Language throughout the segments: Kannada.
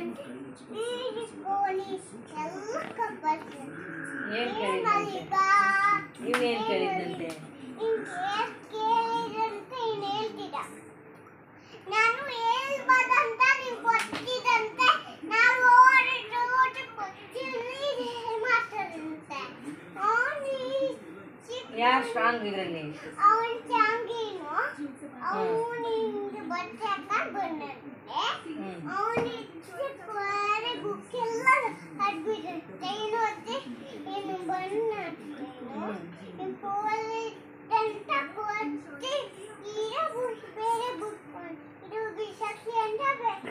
ಕೇಳಿದಂತೆ ನೀರಿಗೋಲಿ ಎಲ್ಲ ಕಬ್ಬರ್ಸಿ ಏನ್ ಕೇಳಿದಂತೆ ಇವನೇನ್ ಕೇಳಿದಂತೆ ಕೇಳಿದಂತೆ ಇನ್ ಹೇಳ್ತಿದ್ದ ನಾನು ಹೇಳ್ಬಾರ್ದಂತ ನೀವು ಗೊತ್ತಿದಂತೆ ನಾವು ಓಡಿಟ್ಟು ಓಡಿ ಮಾತಾಡಂತೆ ಅವನು ಯಾರು ಸ್ಟ್ರಾಂಗ್ ಇದರಲ್ಲಿ ಅವನ್ ಚಾಂಗಿನು ಅವನಿಂದ ಬಟ್ಟೆ ಹಾಕೊಂಡು ಬಂದಂತೆ ಹ್ಮ್ ಅವನಿಗೆ ಬುಕ್ಕೆಲ್ಲ ಹಡ್ಬಿಡುತ್ತೆ ಏನು ಅತ್ತೆ ಏನು ಬಣ್ಣ ಹ್ಮ್. ಅಂತ ಕೊಟ್ಟು ಈಗ ಬುಕ್ ಬೇರೆ ಬುಕ್ ಇದು ಬಿಸಾಕಿ ಅಂತ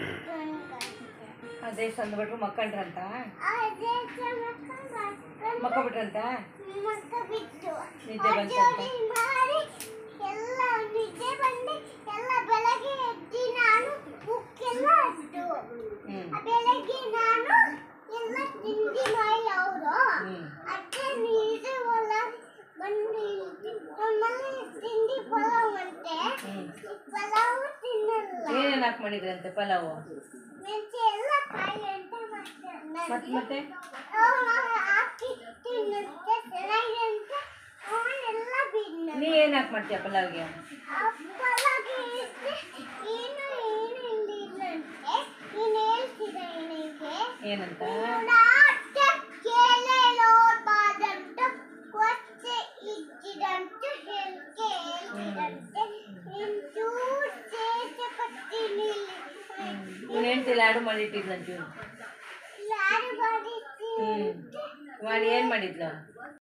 ಅದೇ ಸಂದ ಬಿಟ್ರು ಮಕ್ಕಂಡ್ರಂತ ಅದೇ ಚಮಕಂಡ್ ಮಕ್ಕ ಬಿಟ್ರಂತ ಮಕ್ಕ ಬಿಟ್ಟು ನಿದ್ದೆ ಬಂತಂತೆ. ಅಜ್ಜೋಡಿ ಮಾಡಿ ಎಲ್ಲ ನಿದ್ದೆ ಬಂದು ಎಲ್ಲ ಬೆಳಗ್ಗೆ ಎದ್ದು ನಾನು ಬುಕ್ ಎಲ್ಲ ಇಟ್ಟು ಹ್ಮ್ ಬೆಳಗ್ಗೆ ನಾನು ಎಲ್ಲ ತಿಂಡಿ ಮಾಡಿ ಅವರು ಹ್ಮ್ ಅತ್ತೆ ನೀರು ಹೊಲ ಬಂದು ನಮ್ಮಲ್ಲಿ ತಿಂಡಿ ಪಲಾವ್ ಅಂತೆ ಹ್ಮ್ ಪಲಾವ್ ತಿನ್ನಲ್ಲ ಏನೇನ್ ಹಾಕಿ ಮಾಡಿದ್ರಂತೆ ಪಲಾವು ಮೆಂತೆ ಎಲ್ಲ ಕಾಯಿ ಅಂತ ಮತ್ ಮಾಡ್ತಾರೆ ಮತ್ತೆ ಹಾಕಿ ತಿನ್ನುತ್ತೆ ಚೆನ್ನಾಗಿ ಅಂತ ಅವನೆಲ್ಲ ಬಿದ್ದ ನೀ ಏನ್ ಹಾಕಿ ಮಾಡ್ತೀಯ ಪಲಾವ್ಗೆ ಅಪ್ಪಲಾಗಿ ಏನು ಏನು ಇಲ್ಲಿಲ್ಲಂತೆ ನೀನು ಹೇಳ್ತಿದ್ದ ನಿನಗೆ ಏನಂತ ನಾಟ್ಯ ಕೇಳಲೋಬಾದಂತ ಕೊಚ್ಚೆ ಇದ್ದಿದಂತ ಹೇಳ್ಕೆ ಹೇಳ್ತಿದಂತೆ ನಿಂಚೂರು ಸೇಚ ಪಟ್ಟಿನಿ ನೀನ್ ಹೆಂಡ್ತಿ ಲಾಡು ಮಾಡಿಟ್ಟಿದ್ಲಂತ ಇವ್ನು ಲಾಡು ಮಾಡಿ ಹ್ಮ್ ಮಾಡಿ ಏನ್ ಮಾಡಿದ್ಲು